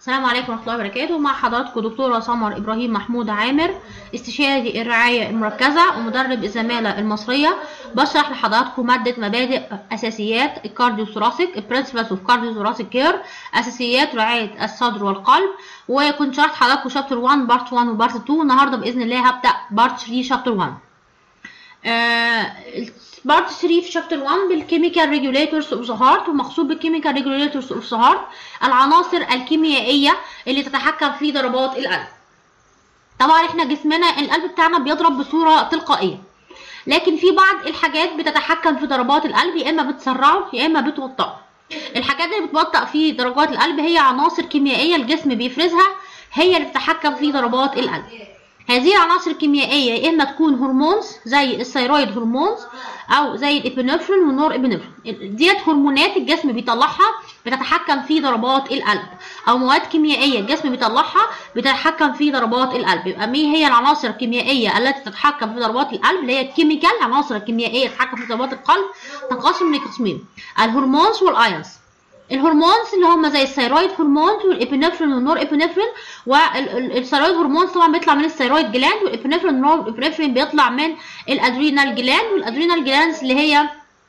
السلام عليكم ورحمة الله وبركاته مع حضراتكم دكتورة سمر إبراهيم محمود عامر استشاري الرعاية المركزة ومدرب الزمالة المصرية بشرح لحضراتكم مادة مبادئ أساسيات الكارديو ثوراسيك Principles of Cardio Thoracic Care أساسيات رعاية الصدر والقلب وكنت شرحت حضراتكم شابتر 1 بارت 1 وبارت 2 النهارده بإذن الله هبدأ بارت 3 شابتر 1 بارت 3 في شابتر 1 بالكيميكال ريجوليتورز اوف ذا هارت ومقصود بالكيميكال ريجوليتورز اوف ذا هارت العناصر الكيميائيه اللي تتحكم في ضربات القلب طبعا احنا جسمنا القلب بتاعنا بيضرب بصوره تلقائيه لكن في بعض الحاجات بتتحكم في ضربات القلب يا اما بتسرعه يا اما بتبطئه الحاجات اللي بتبطئ في ضربات القلب هي عناصر كيميائيه الجسم بيفرزها هي اللي بتتحكم في ضربات القلب هذه العناصر الكيميائية يا إما تكون هرمونز زي الثيرويد هرمونز أو زي الإبنفرين والنور إبنفرين ديت هرمونات الجسم بيطلعها بتتحكم في ضربات القلب أو مواد كيميائية الجسم بيطلعها بتتحكم في ضربات القلب يبقى مين هي العناصر الكيميائية التي تتحكم في ضربات القلب اللي هي الكيميكال العناصر الكيميائية تتحكم في ضربات القلب تنقسم لقسمين الهرمونز والأيونز الهرمونز اللي هم زي الثيرويد هرمونز والابنفرين والنور ابنفرين والثيرويد هرمونز طبعا بيطلع من الثيرويد جلاند والابنفرين والنور ابنفرين بيطلع من الادرينال جلاند والادرينال جلاندز اللي هي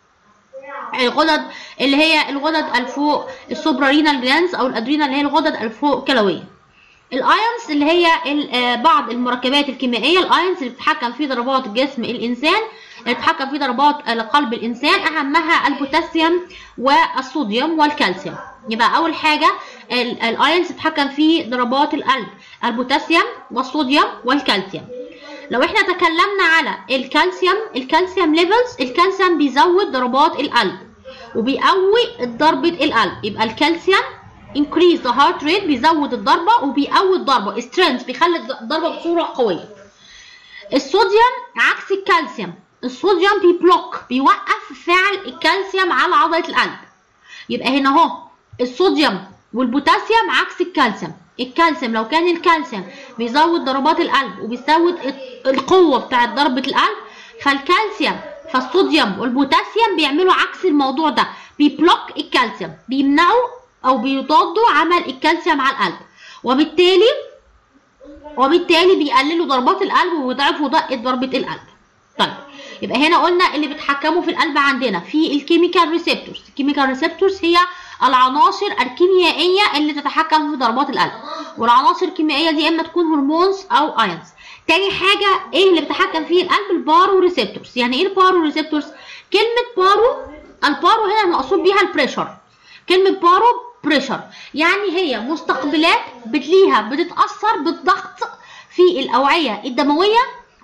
الغدد اللي هي الغدد الفوق السوبرارينال جلاندز او الادرينال اللي هي الغدد الفوق كلويه الايونز اللي هي بعض المركبات الكيميائيه الايونز اللي بتتحكم في ضربات جسم الانسان اللي بتتحكم في ضربات قلب الانسان اهمها البوتاسيوم والصوديوم والكالسيوم يبقى اول حاجه الايونز بتتحكم في ضربات القلب البوتاسيوم والصوديوم والكالسيوم لو احنا تكلمنا على الكالسيوم الكالسيوم ليفلز الكالسيوم بيزود ضربات القلب وبيقوي ضربه القلب يبقى الكالسيوم increase the heart rate بيزود الضربه وبيقوي الضربه strength بيخلي الضربه بصوره قويه الصوديوم عكس الكالسيوم الصوديوم بيبلوك بيوقف فعل الكالسيوم على عضله القلب يبقى هنا اهو الصوديوم والبوتاسيوم عكس الكالسيوم الكالسيوم لو كان الكالسيوم بيزود ضربات القلب وبيزود القوه بتاعه ضربه القلب فالكالسيوم فالصوديوم والبوتاسيوم بيعملوا عكس الموضوع ده بيبلوك الكالسيوم بيمنعوا او بيضادوا عمل الكالسيوم على القلب وبالتالي وبالتالي بيقللوا ضربات القلب ويضعفوا دقه ضربه القلب طيب يبقى هنا قلنا اللي بيتحكموا في القلب عندنا في الكيميكال ريسبتورز الكيميكال ريسبتورز هي العناصر الكيميائيه اللي تتحكم في ضربات القلب والعناصر الكيميائيه دي اما تكون هرمونز او ايونز تاني حاجه ايه اللي بيتحكم فيه القلب البارو ريسبتورز يعني ايه البارو ريسبتورز كلمه بارو البارو هنا المقصود بيها البريشر كلمه بارو بريشر يعني هي مستقبلات بتليها بتتاثر بالضغط في الاوعيه الدمويه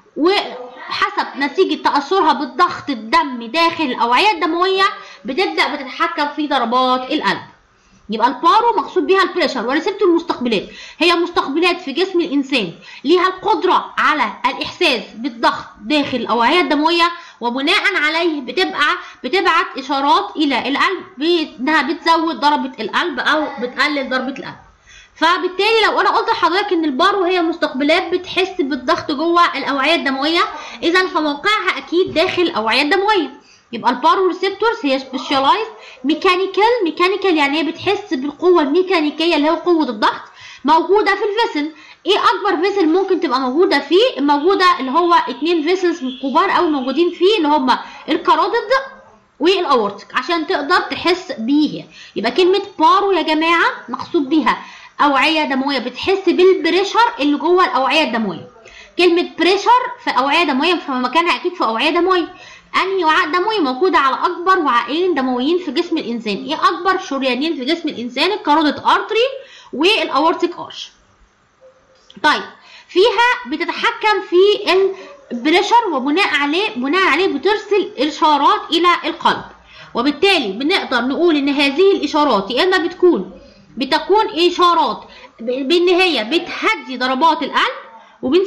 وحسب نتيجه تاثرها بالضغط الدم داخل الاوعيه الدمويه بتبدا بتتحكم في ضربات القلب يبقى البارو مقصود بها البريشر وريسبتور المستقبلات هي مستقبلات في جسم الانسان ليها القدره على الاحساس بالضغط داخل الاوعيه الدمويه وبناء عليه بتبقى بتبعت اشارات الى القلب بانها بتزود ضربه القلب او بتقلل ضربه القلب فبالتالي لو انا قلت لحضرتك ان البارو هي مستقبلات بتحس بالضغط جوه الاوعيه الدمويه اذا فموقعها اكيد داخل الاوعيه الدمويه يبقى البارو ريسبتورز هي سبيشالايز ميكانيكال ميكانيكال يعني هي بتحس بالقوه الميكانيكيه اللي هي قوه الضغط موجوده في الفيسل ايه اكبر فيسل ممكن تبقى موجوده فيه موجوده اللي هو اتنين فيسلز كبار قوي موجودين فيه اللي هما الكاروديد والاورتيك عشان تقدر تحس بيه يبقى كلمه بارو يا جماعه مقصود بيها اوعيه دمويه بتحس بالبريشر اللي جوه الاوعيه الدمويه كلمه بريشر في اوعيه دمويه فمكانها اكيد في اوعيه دمويه انهي وعاء دموي موجوده على اكبر وعائين دمويين في جسم الانسان ايه اكبر شريانين في جسم الانسان الكاروديد ارتري والاورتيك ارش طيب فيها بتتحكم في البريشر وبناء عليه بناء عليه بترسل اشارات الى القلب وبالتالي بنقدر نقول ان هذه الاشارات يا اما بتكون بتكون اشارات بان هي بتهدي ضربات القلب وبن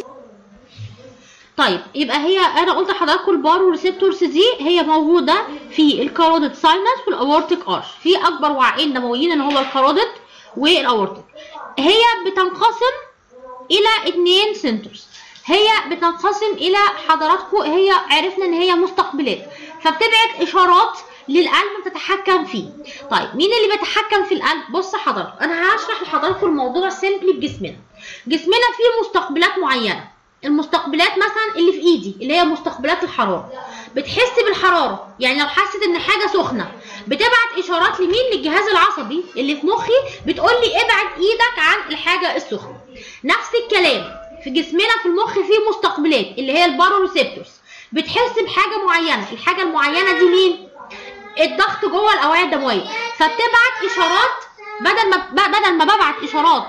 طيب يبقى هي انا قلت لحضراتكم البارو ريسبتورز دي هي موجوده في الكاروديد ساينس والاورتيك ارش في اكبر وعائين دمويين اللي هو الكاروديد والاورتيك هي بتنقسم الى اتنين سنترز هي بتنقسم الى حضراتكم هي عرفنا ان هي مستقبلات فبتبعت اشارات للقلب بتتحكم فيه طيب مين اللي بيتحكم في القلب بص حضرتك انا هشرح لحضراتكم الموضوع سيمبلي بجسمنا جسمنا فيه مستقبلات معينه المستقبلات مثلا اللي في ايدي اللي هي مستقبلات الحراره بتحس بالحراره يعني لو حست ان حاجه سخنه بتبعت اشارات لمين للجهاز العصبي اللي في مخي بتقول لي ابعد ايدك عن الحاجه السخنه نفس الكلام في جسمنا في المخ فيه مستقبلات اللي هي الباروريسبتورز بتحس بحاجه معينه الحاجه المعينه دي مين الضغط جوه الاوعيه الدمويه فبتبعت اشارات بدل ما بدل ما ببعت اشارات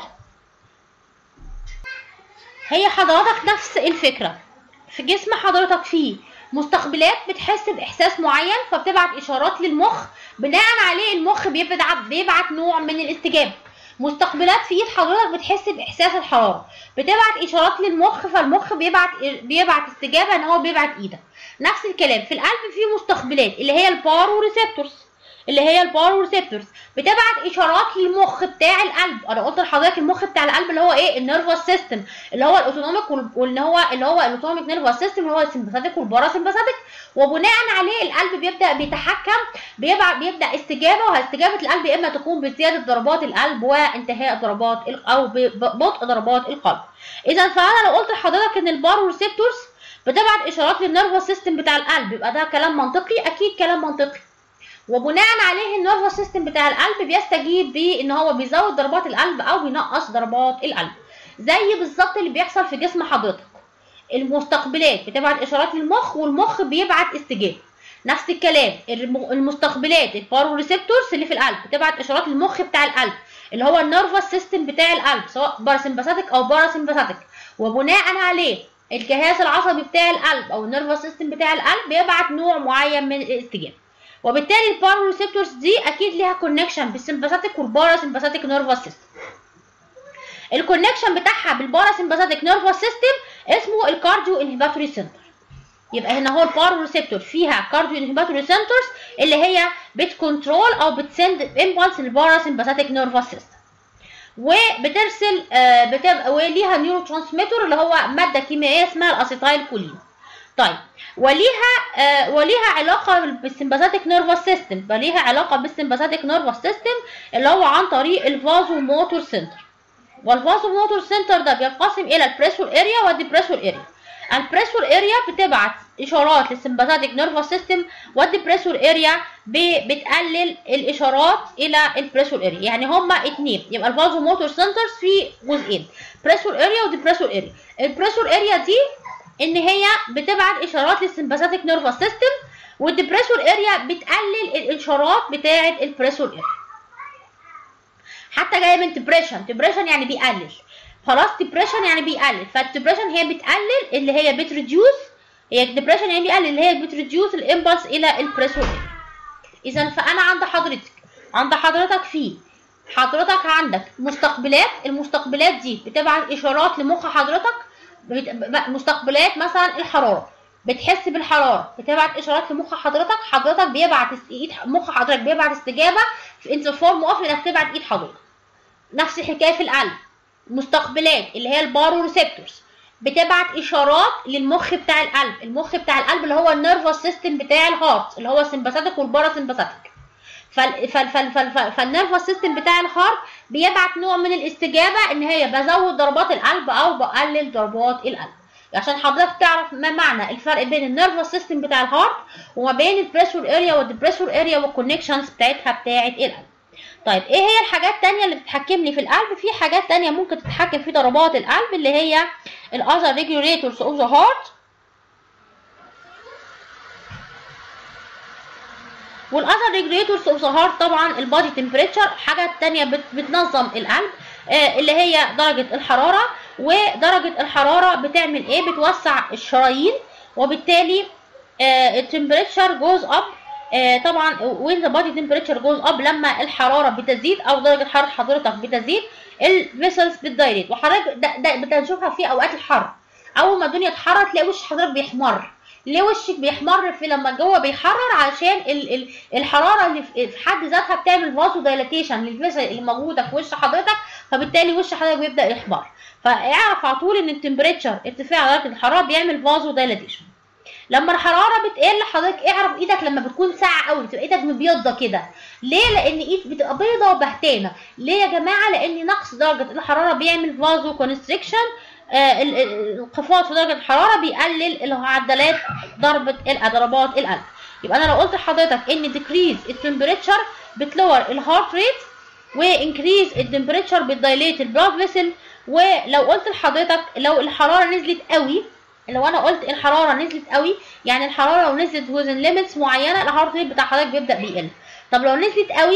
هي حضرتك نفس الفكره في جسم حضرتك فيه مستقبلات بتحس باحساس معين فبتبعت اشارات للمخ بناء عليه المخ بيبعت بيبعت نوع من الاستجابه مستقبلات في ايد حضرتك بتحس باحساس الحراره بتبعت اشارات للمخ فالمخ بيبعت بيبعت استجابه ان هو بيبعت ايدك نفس الكلام في القلب في مستقبلات اللي هي البارو ريسبتورز اللي هي البارو ريسبتورز بتبعت اشارات للمخ بتاع القلب انا قلت لحضرتك المخ بتاع القلب اللي هو ايه النيرفس سيستم اللي هو الاوتونوميك واللي هو اللي هو الاوتونوميك نيرفس سيستم اللي هو السمباثيك والباراسمباثيك وبناء عليه القلب بيبدا بيتحكم بيبقى بيبدا استجابه واستجابه القلب اما تكون بزياده ضربات القلب وانتهاء ضربات او ببطء ضربات القلب اذا فانا لو قلت لحضرتك ان البارو ريسبتورز بتبعت اشارات للنيرفس سيستم بتاع القلب يبقى ده كلام منطقي اكيد كلام منطقي وبناء عليه النيرفس سيستم بتاع القلب بيستجيب بان هو بيزود ضربات القلب او بينقص ضربات القلب زي بالظبط اللي بيحصل في جسم حضرتك المستقبلات بتبعت اشارات للمخ والمخ بيبعت استجابه نفس الكلام المستقبلات البارو ريسبتورز اللي في القلب بتبعت اشارات للمخ بتاع القلب اللي هو النيرفس سيستم بتاع القلب سواء باراسمباثيك او باراسمباثيك وبناء عليه الجهاز العصبي بتاع القلب او النيرفس سيستم بتاع القلب بيبعت نوع معين من الاستجابه وبالتالي البارو ريسبتورز دي اكيد ليها كونكشن بالسمباثيك والباراسمباثيك نيرفس سيستم الكونكشن بتاعها بالباراسمباثيك نيرفس سيستم اسمه الكارديو انهبيتوري سنتر يبقى هنا هو البارو ريسبتور فيها كارديو انهبيتوري سنترز اللي هي بتكنترول او بتسند امبلس للباراسمباثيك نيرفس سيستم وبترسل آه بتبقى وليها نيورو ترانسميتر اللي هو ماده كيميائيه اسمها الاسيتايل كولين طيب وليها آه وليها علاقه بالسمباثيك نيرفس سيستم وليها علاقه بالسمباثيك نيرفس سيستم اللي هو عن طريق الفازو موتور سنتر والفازو موتور سنتر ده بينقسم الى البريسور اريا والديبريسور اريا البريسور اريا بتبعت اشارات للسمباثيك نيرفس سيستم والديبريسور اريا بتقلل الاشارات الى البريسور اريا يعني هما اتنين يبقى الفازو موتور سنترز في جزئين بريسور اريا وديبريسور اريا البريسور اريا دي ان هي بتبعت اشارات للسمباثيك نيرفس سيستم والديبريسور اريا بتقلل الاشارات بتاعه البريسور اريا حتى جايه من ديبريشن ديبريشن يعني بيقلل خلاص ديبريشن يعني بيقلل فالديبريشن هي بتقلل اللي هي بتريديوس هي الديبريشن يعني بيقلل اللي هي بتريديوس الامبلس الى البريسور اريا اذا فانا عند حضرتك عند حضرتك في حضرتك عندك مستقبلات المستقبلات دي بتبعت اشارات لمخ حضرتك مستقبلات مثلا الحراره بتحس بالحراره بتبعت اشارات لمخ حضرتك حضرتك بيبعت ايد مخ حضرتك بيبعت استجابه في انت فورم اوف انك تبعت ايد حضرتك نفس الحكايه في القلب مستقبلات اللي هي البارو ريسبتورز بتبعت اشارات للمخ بتاع القلب المخ بتاع القلب اللي هو النيرفس سيستم بتاع الهارت اللي هو السمباثيك والباراسمباثيك فالنيرفس سيستم بتاع الهارت بيبعت نوع من الاستجابه ان هي بزود ضربات القلب او بقلل ضربات القلب عشان حضرتك تعرف ما معنى الفرق بين النيرفس سيستم بتاع الهارت وما بين البريسور اريا والديبريسور اريا والكونكشنز بتاعتها بتاعه القلب طيب ايه هي الحاجات التانية اللي بتتحكم لي في القلب في حاجات تانية ممكن تتحكم في ضربات القلب اللي هي الاذر ريجوليتورز اوف ذا هارت والاذر ريجوليتورز اوف ذا هارت طبعا البادي تمبريتشر حاجه تانية بتنظم القلب آه اللي هي درجه الحراره ودرجه الحراره بتعمل ايه بتوسع الشرايين وبالتالي آه التمبريتشر جوز اب آه طبعا وين ذا بادي تمبريتشر جوز اب لما الحراره بتزيد او درجه حراره حضرتك بتزيد الفيسلز بتدايريت وحضرتك ده, ده بتشوفها في اوقات الحر اول ما الدنيا تحرر تلاقي وش حضرتك بيحمر ليه وشك بيحمر في لما جوه بيحرر عشان ال ال الحراره اللي في حد ذاتها بتعمل فازو دايلاتيشن للفيسل اللي موجوده في وش حضرتك فبالتالي وش حضرتك بيبدا يحمر فاعرف على طول ان التمبريتشر ارتفاع درجه الحراره بيعمل فازو دايلاتيشن لما الحراره بتقل حضرتك اعرف ايدك لما بتكون ساقعه قوي بتبقى ايدك مبيضه كده ليه لان ايد بتبقى بيضه وبهتانه ليه يا جماعه لان نقص درجه الحراره بيعمل فازو كونستريكشن الانخفاض في درجه الحراره بيقلل معدلات ضربه ضربات القلب يبقى انا لو قلت لحضرتك ان ديكريز التمبريتشر بتلور الهارت ريت وانكريز التمبريتشر بتدايليت البلاد فيسل ولو قلت لحضرتك لو الحراره نزلت قوي لو انا قلت الحراره نزلت قوي يعني الحراره لو نزلت وزن ليميتس معينه الهارت ريت بتاع حضرتك بيبدا بيقل طب لو نزلت قوي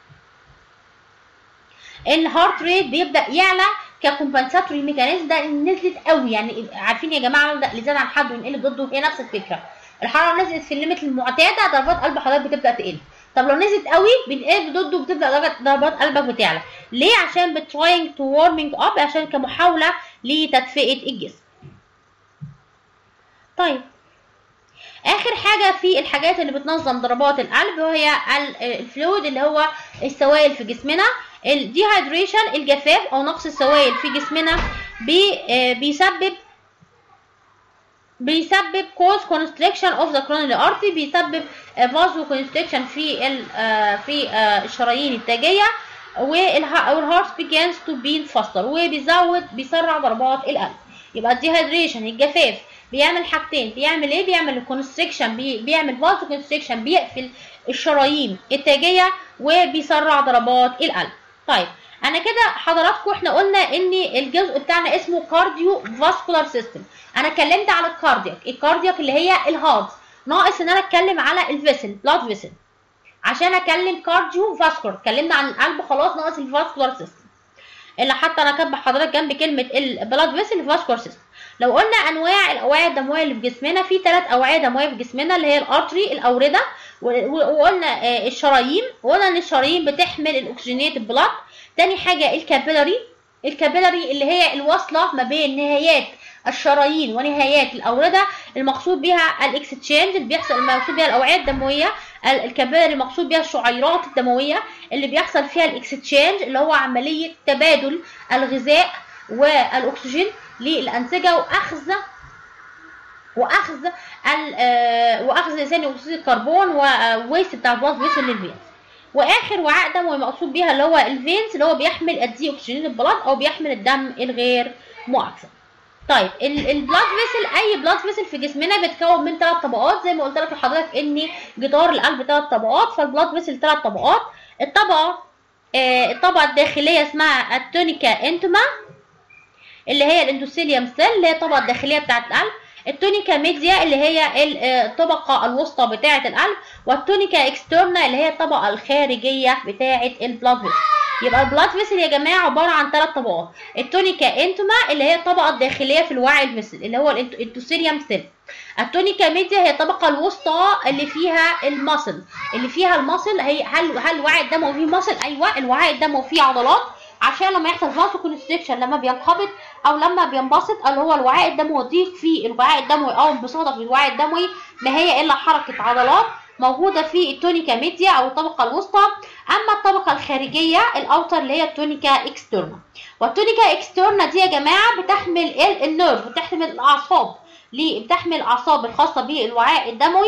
الهارت ريت بيبدا يعلى ككومبنساتوري ميكانيزم ده نزلت قوي يعني عارفين يا جماعه لو ده اللي زاد عن حد ونقل ضده هي نفس الفكره الحراره نزلت في الليميت المعتاده ضربات قلب حضرتك بتبدا تقل طب لو نزلت قوي بنقل ضده بتبدا درجه ضربات قلبك بتعلى ليه عشان بتراينج تو وارمنج اب عشان كمحاوله لتدفئه الجسم طيب اخر حاجه في الحاجات اللي بتنظم ضربات القلب وهي الفلويد اللي هو السوائل في جسمنا الديهايدريشن الجفاف او نقص السوائل في جسمنا بي بيسبب بيسبب كوز كونستريكشن اوف ذا كرونري ارتري بيسبب فازو كونستريكشن في ال في الشرايين التاجيه والهارت بيجانز تو بين فاستر وبيزود بيسرع ضربات القلب يبقى الديهايدريشن الجفاف بيعمل حاجتين بيعمل ايه بيعمل الكونستريكشن بي بيعمل فازو كونستريكشن بيقفل الشرايين التاجيه وبيسرع ضربات القلب طيب انا كده حضراتكم احنا قلنا ان الجزء بتاعنا اسمه كارديو فاسكولار سيستم انا اتكلمت على الكاردياك الكاردياك اللي هي الهارت ناقص ان انا اتكلم على الفيسل بلاد فيسل عشان اكلم كارديو فاسكولار اتكلمنا عن القلب خلاص ناقص الفاسكولار سيستم اللي حتى انا كاتبه حضرتك جنب كلمه البلاد فيسل فاسكولار سيستم لو قلنا انواع الاوعيه الدمويه اللي في جسمنا في ثلاث اوعيه دمويه في جسمنا اللي هي الارتري الاورده وقلنا الشرايين وقلنا ان الشرايين بتحمل الاكسجينيت بلاد تاني حاجه الكابيلاري الكابيلاري اللي هي الواصله ما بين نهايات الشرايين ونهايات الاورده المقصود بها الاكستشينج اللي بيحصل المقصود بها الاوعيه الدمويه الكابيلاري المقصود بها الشعيرات الدمويه اللي بيحصل فيها الاكستشينج اللي هو عمليه تبادل الغذاء والاكسجين للانسجه واخذ واخذ واخذ ثاني اكسيد الكربون وويست بتاع البلاد فيسل للفينز واخر وعاء دموي مقصود بيها اللي هو الفينز اللي هو بيحمل الدي اكسجين البلاد او بيحمل الدم الغير مؤكسد طيب البلاد فيسل اي بلاد فيسل في جسمنا بيتكون من ثلاث طبقات زي ما قلت لك لحضرتك ان جدار القلب ثلاث طبقات فالبلاد فيسل ثلاث طبقات الطبقه آه الطبقه الداخليه اسمها التونيكا انتما اللي هي الاندوثيليوم سيل اللي هي الطبقه الداخليه بتاعه القلب التونيكا ميديا اللي هي الطبقة الوسطى بتاعة القلب والتونيكا اكسترنا اللي هي الطبقة الخارجية بتاعة البلاد فيسل يبقى البلاد فيسل يا جماعة عبارة عن ثلاث طبقات التونيكا انتوما اللي هي الطبقة الداخلية في الوعي الفيسل اللي هو الانتوثيليوم سيل التونيكا ميديا هي الطبقة الوسطى اللي فيها المصل اللي فيها المصل هي هل هل الوعي الدموي فيه مصل ايوه الوعي الدموي فيه عضلات عشان لما يحصل فاسو كونستريكشن لما بينقبض او لما بينبسط اللي هو الوعاء الدموي ضيق في الوعاء الدموي او انبساطه في الوعاء الدموي ما هي الا حركه عضلات موجوده في التونيكا ميديا او الطبقه الوسطى اما الطبقه الخارجيه الاوتر اللي هي التونيكا اكسترنا والتونيكا اكسترنا دي يا جماعه بتحمل النيرف بتحمل الاعصاب ليه بتحمل الاعصاب الخاصه بالوعاء الدموي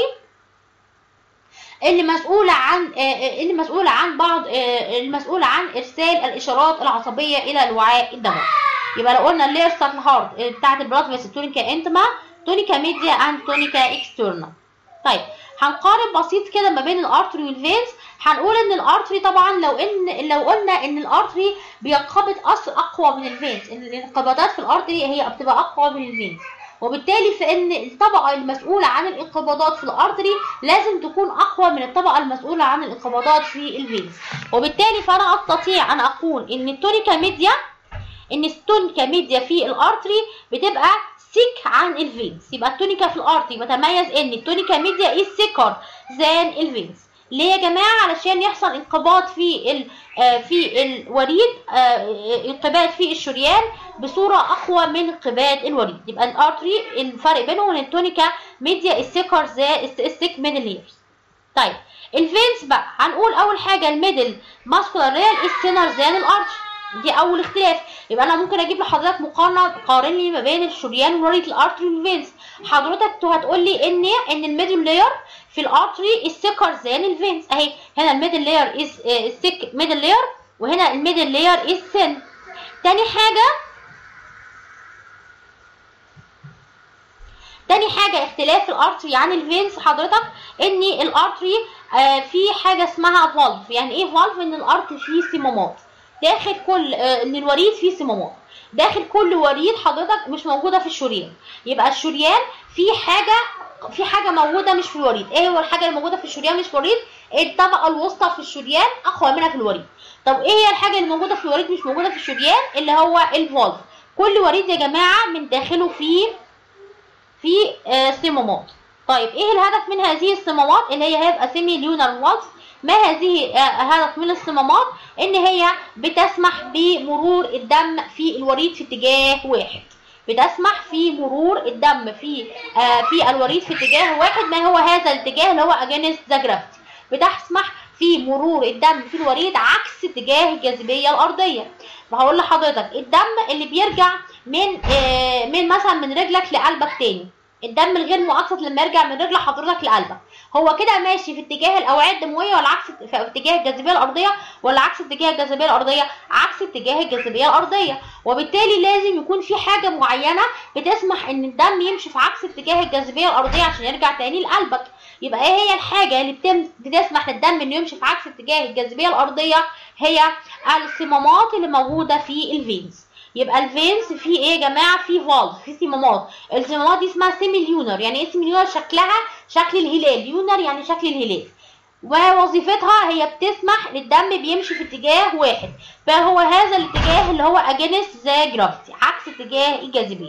اللي مسؤولة عن اللي مسؤولة عن بعض المسؤولة عن إرسال الإشارات العصبية إلى الوعاء الدموي يبقى لو قلنا اللير بتاعت الهارت بتاعت البلاد فيسل تونيكا انتما تونيكا ميديا اند تونيكا اكسترنا طيب هنقارن بسيط كده ما بين الارتري والفينز هنقول ان الارتري طبعا لو ان لو قلنا ان الارتري بينقبض اقوى من الفينز الانقباضات في الارتري هي بتبقى اقوى من الفينز وبالتالي فان الطبقه المسؤوله عن الانقباضات في الارتري لازم تكون اقوى من الطبقه المسؤوله عن الانقباضات في الفينز وبالتالي فانا استطيع ان اقول ان التونيكا ميديا ان التونيكا ميديا في الارتري بتبقى سيك عن الفينز يبقى التونيكا في الارتري بتميز ان التونيكا ميديا از سيكر ذان الفينز ليه يا جماعه علشان يحصل انقباض في ال في الوريد انقباض في الشريان بصوره اقوى من انقباض الوريد يبقى الارتري الفرق بينهم ان التونيكا ميديا السيكر ذا السيك من الليرز طيب الفينز بقى هنقول اول حاجه الميدل ماسكولار ريال السينر ذان الارتري دي اول اختلاف يبقى انا ممكن اجيب لحضرتك مقارنه قارن لي ما بين الشريان ووريد الارتري والفينز حضرتك هتقول لي ان ان الميدل لاير في الارتري السكر ذان الفينز اهي هنا الميدل لاير از السك ميدل لاير وهنا الميدل لاير از ثين تاني حاجه تاني حاجة اختلاف الارتري عن الفينز حضرتك ان الارتري آه في حاجة اسمها فالف يعني ايه فالف ان الارتري فيه صمامات داخل كل آه ان الوريد فيه صمامات داخل كل وريد حضرتك مش موجودة في الشريان يبقى الشريان في حاجة في حاجة موجودة مش في الوريد ايه هو الحاجة اللي موجودة في الشريان مش في الوريد الطبقة الوسطى في الشريان اقوى منها في الوريد طب ايه هي الحاجة اللي موجودة في الوريد مش موجودة في الشريان اللي هو الفالف كل وريد يا جماعة من داخله فيه في آه صمامات طيب ايه الهدف من هذه الصمامات اللي هي هيبقى سيمي ليونر والف ما هذه آه هدف من الصمامات ان هي بتسمح بمرور الدم في الوريد في اتجاه واحد بتسمح في مرور الدم في آه في الوريد في اتجاه واحد ما هو هذا الاتجاه اللي هو اجينست ذا جرافيتي بتسمح في مرور الدم في الوريد عكس اتجاه الجاذبيه الارضيه فهقول لحضرتك الدم اللي بيرجع من آه من مثلا من رجلك لقلبك تاني الدم الغير مؤقت لما يرجع من رجل حضرتك لقلبك هو كده ماشي في اتجاه الاوعيه الدمويه ولا عكس في اتجاه الجاذبيه الارضيه ولا عكس اتجاه الجاذبيه الارضيه عكس اتجاه الجاذبيه الارضيه وبالتالي لازم يكون في حاجه معينه بتسمح ان الدم يمشي في عكس اتجاه الجاذبيه الارضيه عشان يرجع تاني لقلبك يبقى ايه هي الحاجه اللي بتم بتسمح للدم انه يمشي في عكس اتجاه الجاذبيه الارضيه هي الصمامات اللي موجوده في الفينز يبقى الفينز فيه ايه يا جماعه فيه فالف فيه صمامات الصمامات دي اسمها سيمي ليونر يعني ايه سيمي ليونر شكلها شكل الهلال ليونر يعني شكل الهلال ووظيفتها هي بتسمح للدم بيمشي في اتجاه واحد فهو هذا الاتجاه اللي هو اجينست ذا جرافيتي عكس اتجاه الجاذبيه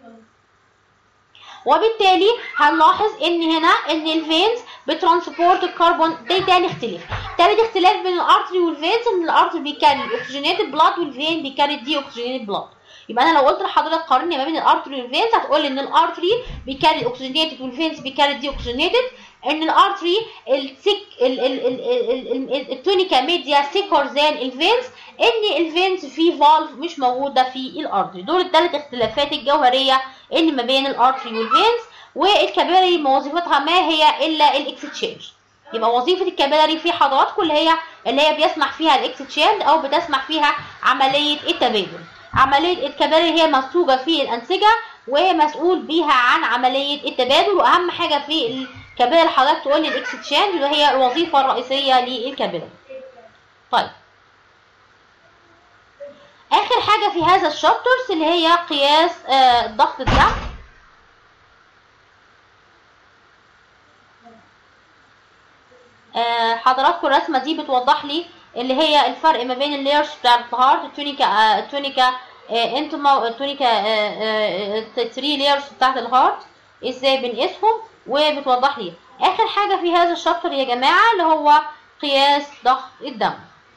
وبالتالي هنلاحظ ان هنا ان الفينز بترانسبورت الكربون ده تاني اختلاف تالت اختلاف بين الارتري والفينز ان الارتري بيكاري الاكسجينيتد بلاد والفين بيكاري دي اوكسجينيتد بلاد يبقى انا لو قلت لحضرتك قارني ما بين الارتري والفينز هتقول لي ان الارتري بيكاري الاكسجينيتد والفينز بيكاري دي اوكسجينيتد ان الارتري السيك التونيكا ميديا سيكور ذان الفينز ان الفينز فيه فالف مش موجوده في الارتري دول الثلاث اختلافات الجوهريه اللي ما بين الارتري والفينز والكابيلاري وظيفتها ما هي الا الاكستشينج يبقى وظيفه الكابيلاري في حضراتكم اللي هي اللي هي بيسمح فيها الاكستشينج او بتسمح فيها عمليه التبادل عمليه الكابيلاري هي مسوجه في الانسجه ومسؤول بيها عن عمليه التبادل واهم حاجه في الكابيلاري حضرتك تقول لي الاكستشينج وهي الوظيفه الرئيسيه للكابيلاري طيب اخر حاجه في هذا الشابترز اللي هي قياس آه ضغط الدم آه حضراتكم الرسمه دي بتوضح لي اللي هي الفرق ما بين اللايرز بتاع الهارت التونيكا آه التونيكا آه انتما التونيكا آه 3 لايرز بتاعت الهارت ازاي بنقيسهم وبتوضح لي اخر حاجه في هذا الشابتر يا جماعه اللي هو قياس ضغط الدم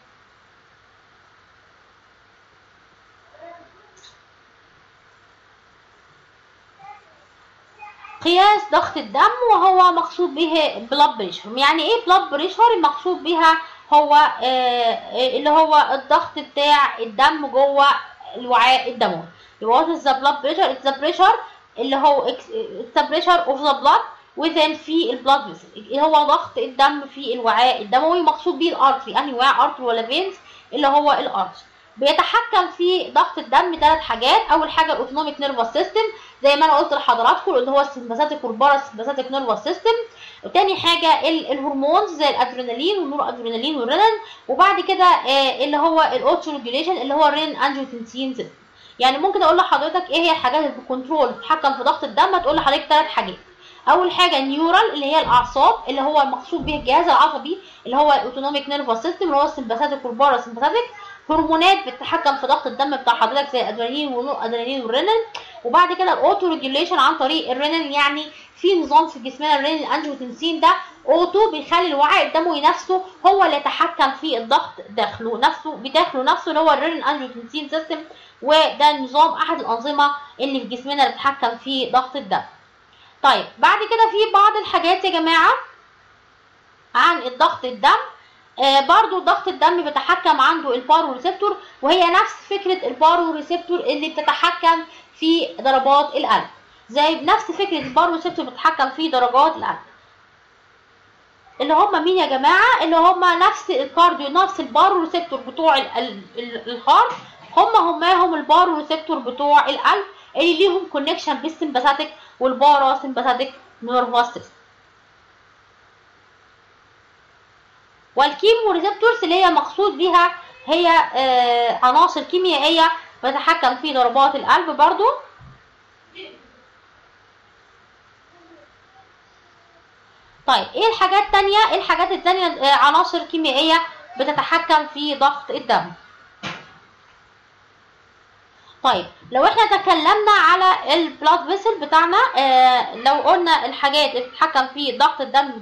قياس ضغط الدم وهو مقصود به بلاد بريشر يعني ايه بلاد بريشر المقصود بها هو آه اللي هو الضغط بتاع الدم جوه الوعاء الدموي يبقى what is the blood pressure it's the pressure اللي هو it's the pressure of the blood within في البلاد فيسل هو ضغط الدم في الوعاء الدموي مقصود به الارتري انهي وعاء ارتري ولا فينز اللي هو الارتري بيتحكم في ضغط الدم ثلاث حاجات اول حاجه الاوتونوميك نيرفس سيستم زي ما انا قلت لحضراتكم اللي هو السمباثيك والباراسمباثيك نيرفس سيستم وتاني حاجه الهرمونز زي الادرينالين والنور ادرينالين والرينين وبعد كده آه اللي هو الاوتو ريجوليشن اللي هو الرين انجيوتنسين سيستم يعني ممكن اقول لحضرتك ايه هي الحاجات اللي بتكنترول بتتحكم في ضغط الدم هتقول لحضرتك ثلاث حاجات اول حاجه نيورال اللي هي الاعصاب اللي هو المقصود به الجهاز العصبي اللي هو الاوتونوميك نيرفس سيستم اللي هو السمباثيك والباراسمباثيك هرمونات بتتحكم في ضغط الدم بتاع حضرتك زي الادرينالين والنور ادرينالين والرينين وبعد كده الاوتو ريجوليشن عن طريق الرينين يعني في نظام في جسمنا الرينين الانجيوتنسين ده اوتو بيخلي الوعاء الدموي نفسه هو اللي يتحكم في الضغط داخله نفسه بداخله نفسه اللي هو الرينين انجيوتنسين سيستم وده نظام احد الانظمه اللي في جسمنا اللي بتتحكم في ضغط الدم طيب بعد كده في بعض الحاجات يا جماعه عن الضغط الدم آه برضو ضغط الدم بيتحكم عنده البارو ريسبتور وهي نفس فكرة البارو ريسبتور اللي بتتحكم في ضربات القلب زي نفس فكرة البارو ريسبتور بتتحكم في ضربات القلب اللي هم مين يا جماعة اللي هم نفس الكارديو نفس البارو ريسبتور بتوع الهارت هم هماهم البارو ريسبتور بتوع القلب اللي ليهم كونكشن بالسمباثيك والبارا سمباثيك نيرفس سيستم والكيمو ريسبتورز اللي هي مقصود بيها هي آه عناصر كيميائيه بتتحكم في ضربات القلب برضو طيب ايه الحاجات التانية ايه الحاجات التانية آه عناصر كيميائيه بتتحكم في ضغط الدم طيب لو احنا تكلمنا على البلاد فيسل بتاعنا آه لو قلنا الحاجات اللي بتتحكم في ضغط الدم